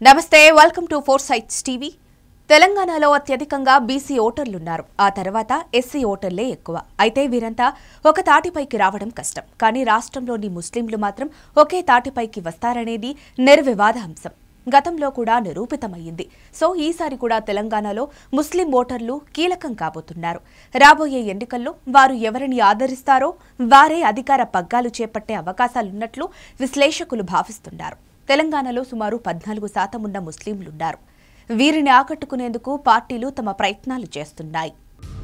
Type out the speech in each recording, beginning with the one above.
నమస్తే welcome to four sides TV తెలంగాణలో అత్యధికంగా బీసీ ఓటర్లున్నారు ఆ తర్వాత ఎస్సీ ఓటర్లే ఎక్కువ అయితే వీరంతా ఒక తాటిపైకి రావడం కష్టం కానీ రాష్ట్రంలోని ముస్లింలు మాత్రం ఒకే తాటిపైకి వస్తారనేది నిర్వివాద అంశం గతంలో కూడా నిరూపితమయ్యింది సో ఈసారి కూడా తెలంగాణలో ముస్లిం ఓటర్లు కీలకం కాబోతున్నారు రాబోయే ఎన్నికల్లో వారు ఎవరిని ఆదరిస్తారో వారే అధికార పగ్గాలు చేపట్టే అవకాశాలున్నట్లు విశ్లేషకులు భావిస్తున్నారు తెలంగాణలో సుమారు పద్నాలుగు శాతం ఉన్న ముస్లింలున్నారు వీరిని ఆకట్టుకునేందుకు పార్టీలు తమ ప్రయత్నాలు చేస్తున్నాయి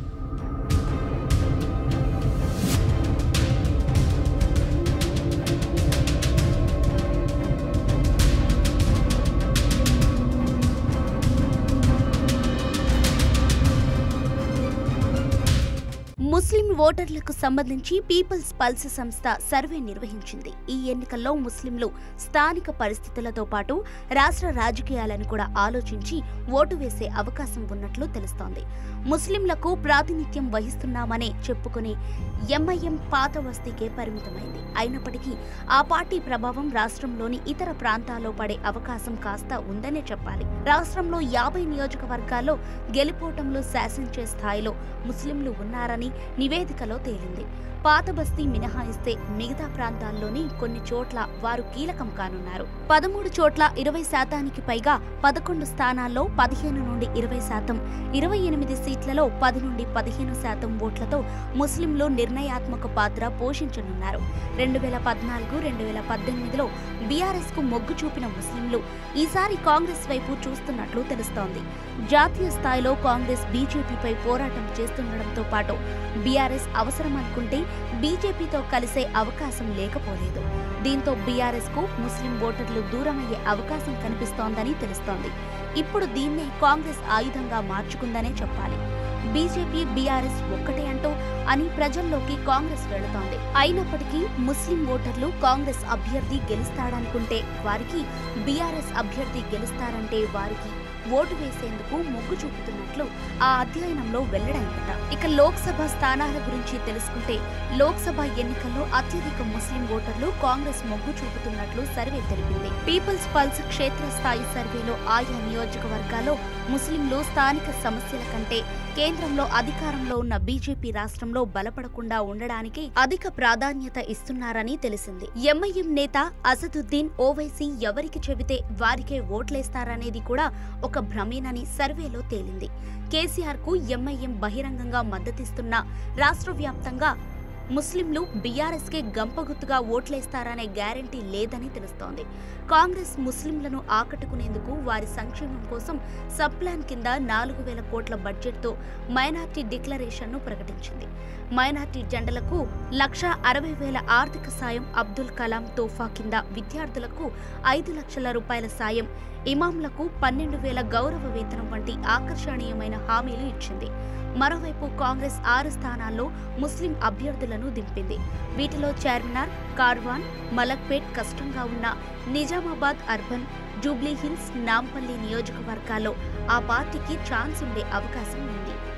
ముస్లిం ఓటర్లకు సంబంధించి పీపుల్స్ పల్స్ సంస్థ సర్వే నిర్వహించింది ఈ ఎన్నికల్లో ముస్లింలు స్థానిక పరిస్థితులతో పాటు రాష్ట్ర రాజకీయాలను కూడా ఆలోచించి ఓటు వేసే అవకాశం ఉన్నట్లు తెలుస్తోంది ముస్లింలకు ప్రాతినిధ్యం వహిస్తున్నామనే చెప్పుకునే ఎంఐఎం పాత వస్తీకే పరిమితమైంది అయినప్పటికీ ఆ పార్టీ ప్రభావం రాష్ట్రంలోని ఇతర ప్రాంతాల్లో పడే అవకాశం కాస్త ఉందనే చెప్పాలి రాష్ట్రంలో యాభై నియోజకవర్గాల్లో గెలుపోటంలో శాసించే స్థాయిలో ముస్లింలు ఉన్నారని నివేదికలో తేలింది పాత బస్తీ మినహాయిస్తే మిగతా ప్రాంతాల్లోని కొన్ని చోట్ల వారు కీలకం కానున్నారు పదమూడు చోట్ల ఇరవై శాతానికి పైగా పదకొండు స్థానాల్లో పదిహేను నుండి ఇరవై శాతం ఇరవై ఎనిమిది సీట్లలో పది నుండి పదిహేను శాతం ఓట్లతో ముస్లింలు నిర్ణయాత్మక పాత్ర పోషించనున్నారు రెండు వేల పద్నాలుగు రెండు వేల పద్దెనిమిదిలో బీఆర్ఎస్ కు మొగ్గు చూపిన ముస్లింలు ఈసారి కాంగ్రెస్ వైపు చూస్తున్నట్లు తెలుస్తోంది జాతీయ స్థాయిలో కాంగ్రెస్ బీజేపీపై పోరాటం చేస్తుండటంతో పాటు బీఆర్ఎస్ అవసరం అనుకుంటే బీజేపీతో కలిసే అవకాశం లేకపోలేదు దీంతో బీఆర్ఎస్ కు ముస్లిం ఓటర్లు దూరమయ్యే అవకాశం కనిపిస్తోందని తెలుస్తోంది ఇప్పుడు దీన్నే కాంగ్రెస్ ఆయుధంగా మార్చుకుందనే చెప్పాలి బీజేపీ బీఆర్ఎస్ ఒక్కటే అంటూ అని ప్రజల్లోకి కాంగ్రెస్ వెళుతోంది అయినప్పటికీ ముస్లిం ఓటర్లు కాంగ్రెస్ అభ్యర్థి గెలుస్తాడనుకుంటే వారికి బీఆర్ఎస్ అభ్యర్థి గెలుస్తారంటే వారికి ఓటు వేసేందుకు మొగ్గు చూపుతున్నట్లు ఆ అధ్యయనంలో వెల్లడైందట ఇక లోక్సభ స్థానాల గురించి తెలుసుకుంటే లోక్సభ ఎన్నికల్లో అత్యధిక ముస్లిం ఓటర్లు కాంగ్రెస్ మొగ్గు చూపుతున్నట్లు సర్వే తెలిపింది పీపుల్స్ పల్స్ క్షేత్రస్థాయి సర్వేలో ఆయా నియోజకవర్గాల్లో ముస్లింలు స్థానిక సమస్యల కంటే కేంద్రంలో అధికారంలో ఉన్న బీజేపీ రాష్ట్రంలో బలపడకుండా ఉండడానికి అధిక ప్రాధాన్యత ఇస్తున్నారని తెలిసింది ఎంఐఎం నేత అసదుద్దీన్ ఓవైసీ ఎవరికి చెబితే వారికే ఓట్లేస్తారనేది కూడా ఒక భ్రమేనని సర్వేలో తేలింది కేసీఆర్ కు ఎంఐఎం బహిరంగంగా మద్దతిస్తున్న రాష్ట్ర వ్యాప్తంగా ముస్లింలు బీఆర్ఎస్ కే గంపగుత్తుగా ఓట్లేస్తారనే గ్యారంటీ లేదని తెలుస్తోంది కాంగ్రెస్ ముస్లింలను ఆకట్టుకునేందుకు వారి సంక్షేమం కోసం సబ్ ప్లాన్ కింద నాలుగు వేల కోట్ల బడ్జెట్తో మైనార్టీ డిక్లరేషన్ను ప్రకటించింది మైనార్టీ జెండలకు లక్ష అరవై వేల ఆర్థిక సాయం అబ్దుల్ కలాం తోఫా కింద విద్యార్థులకు ఐదు లక్షల రూపాయల సాయం ఇమాంలకు పన్నెండు వేల గౌరవ వేతనం వంటి ఆకర్షణీయమైన హామీలు ఇచ్చింది మరోవైపు కాంగ్రెస్ ఆరు స్థానాల్లో ముస్లిం అభ్యర్థులను దింపింది వీటిలో చార్మినార్ కార్వాన్ మలక్పేట్ కష్టంగా ఉన్న నిజామాబాద్ అర్బన్ జూబ్లీ హిల్స్ నాంపల్లి నియోజకవర్గాల్లో ఆ పార్టీకి ఛాన్స్ ఉండే అవకాశం ఉంది